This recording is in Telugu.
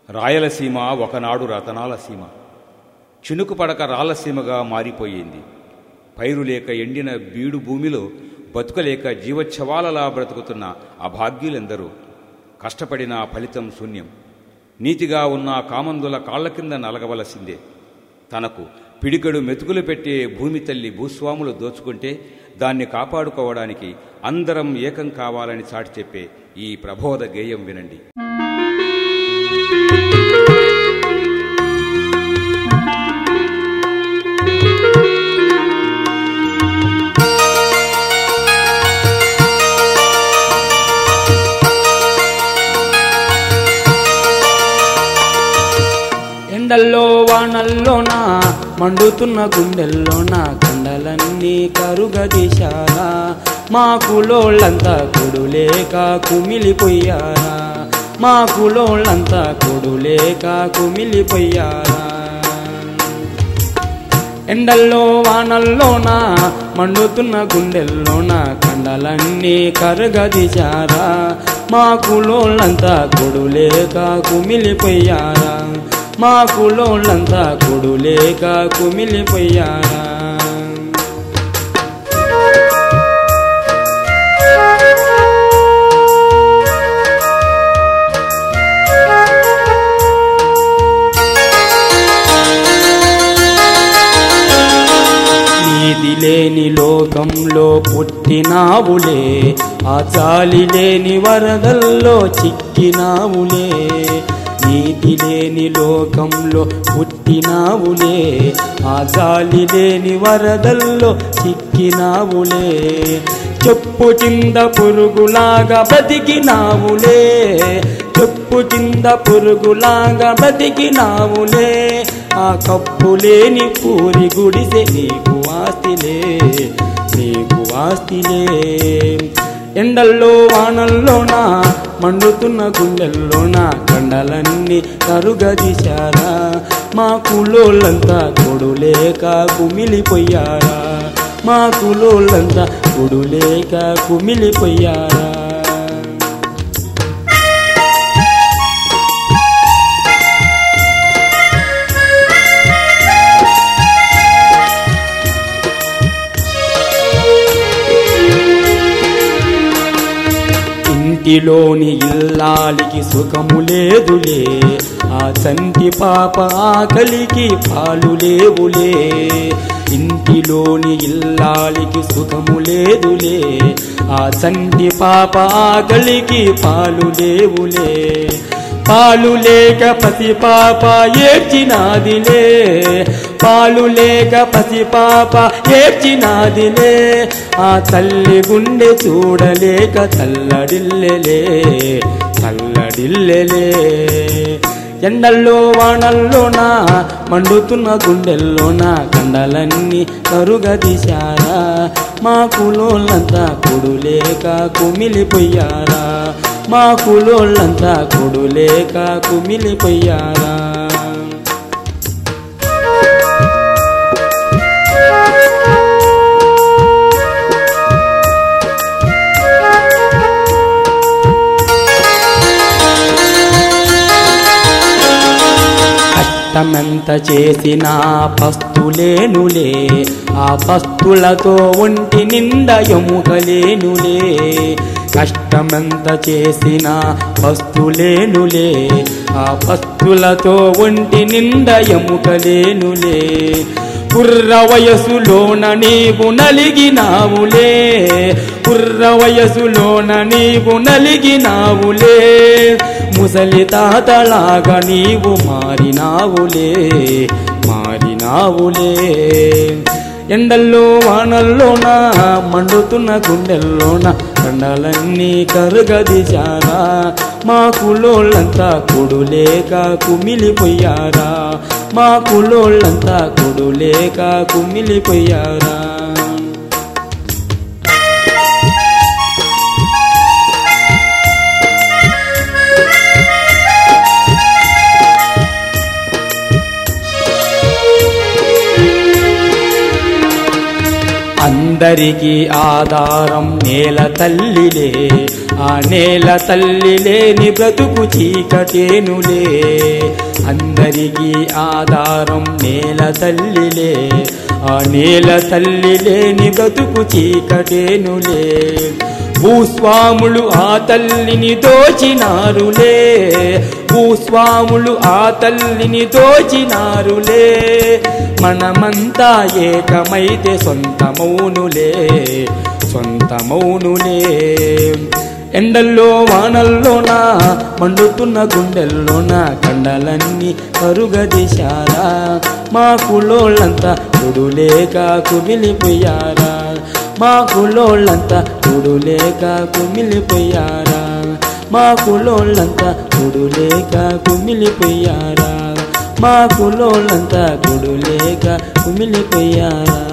రాయలసీమ ఒకనాడు రతనాల సీమ చినుకు పడక రాలసీమగా మారిపోయింది పైరు లేక ఎండిన బీడు భూమిలో బతుకలేక జీవచ్ఛవాలలా బ్రతుకుతున్న అభాగ్యులెందరూ కష్టపడిన ఫలితం శూన్యం నీతిగా ఉన్న కామందుల కాళ్ల కింద నలగవలసిందే తనకు పిడికెడు మెతుకులు పెట్టే భూమి తల్లి భూస్వాములు దోచుకుంటే దాన్ని కాపాడుకోవడానికి అందరం ఏకం కావాలని చాటి చెప్పే ఈ ప్రబోధ గేయం వినండి ఎండల్లో వానల్లోన మండుతున్న గుండెల్లోన కండలన్నీ కరుగదీశారా మా కులోళ్ళంతా కొడులేక కుమిలిపోయారా మా కులోళ్ళంతా కొడులేక కుమిలిపోయారా ఎండల్లో వానల్లోన మండుతున్న గుండెల్లోన కండలన్నీ కరగదిశారా మా కులోళ్ళంతా కొడులేక కుమిలిపోయారా మా కులోళ్ళంతా కొడులేక కుమిలిపోయారా నీతి లేని లోకంలో పుట్టినావులే ఆ చాలి లేని వరదల్లో చిక్కినావులే నీతి లేని లోకంలో పుట్టినావులే ఆ చాలి లేని వరదల్లో చిక్కినావులే చెప్పు కింద పురుగులాగా బతికినావులే చెప్పు కింద పురుగులాగా బతికినావులే ఆ కప్పు లేని పూరి గుడిసె నీకు ఆస్తిలే నీకు ఆస్తిలే ఎండల్లో వానల్లోన మండుతున్న గుండెల్లోన కండలన్నీ కరుగదీశారా మా కులోళ్ళంతా కొడులేక కుమిలిపోయారా మా కులోళ్ళంతా కొడులేక కుమిలిపోయారా ఇంటిలోని ఇల్లాలికి సుఖము లేదులే ఆ చంటి పాప ఆకలికి పాలు లేవులే ఇంటిలోని ఇల్లాలికి సుఖము లేదులే ఆ చంటి పాప ఆకలికి పాలు లేవులే పాలు లేక పసి పాప ఏడ్చినాదిలే పాలు లేక పసి పాప ఏడ్చినాదిలే ఆ తల్లి గుండె చూడలేక తల్లడిల్లెలే తల్లడిల్లెలే ఎండల్లో వానల్లోన మండుతున్న గుండెల్లోన కండలన్నీ కరుగదీశారా మా కులోళ్ళంతా కొడులేక కుమిలిపోయారా మా కులోళ్ళంతా కొడులేక కుమిలిపోయారా కష్టమెంత చేసినా పస్తులేనులే ఆ పస్తులతో ఒంటి నిండా ఎముకలేనులే కష్టమెంత చేసినా పస్తులేనులే ఆ పస్తులతో ఒంటి నిండా ఎముకలేనులే కుర్ర వయసులోన నీవు నలిగినావులే కుర్ర వయసులోన నీవు నలిగినావులే ముసలి తాతలాగా నీవు మారినావులే మారినావులే ఎండల్లో వానల్లోన మండుతున్న గుండెల్లోన కండలన్నీ కరుగదిశారా మా కులోళ్ళంతా కొడులేక కుమిలిపోయారా మా కులోళ్ళంతా కొడులేక కుమిలిపోయారా అందరికీ ఆధారం నేల తల్లిలే ఆ నేల తల్లి లేని బ్రతుకు చీకటేనులే అందరికీ ఆధారం నేల తల్లిలే ఆ నేల తల్లి లేని బ్రతుకు చీకటేనులే భూస్వాములు ఆ తల్లిని దోచినారులే భూస్వాములు ఆ తల్లిని దోచినారులే మనమంతా ఏకమైతే సొంతమౌనులే సొంతమౌనులే ఎండల్లో వానల్లోన మండుతున్న గుండెల్లోన కండలన్నీ కరుగదిశారా మా కులోళ్ళంతా కుడులేక కుమిలిపోయారా మా కులోళ్ళంతా కుడులేక కుమిలిపోయారా మా కులోళ్ళంతా కుడులేక కుమిలిపోయారా మా కులోళ్ళంతా కుడులేక కుమిలిపోయారా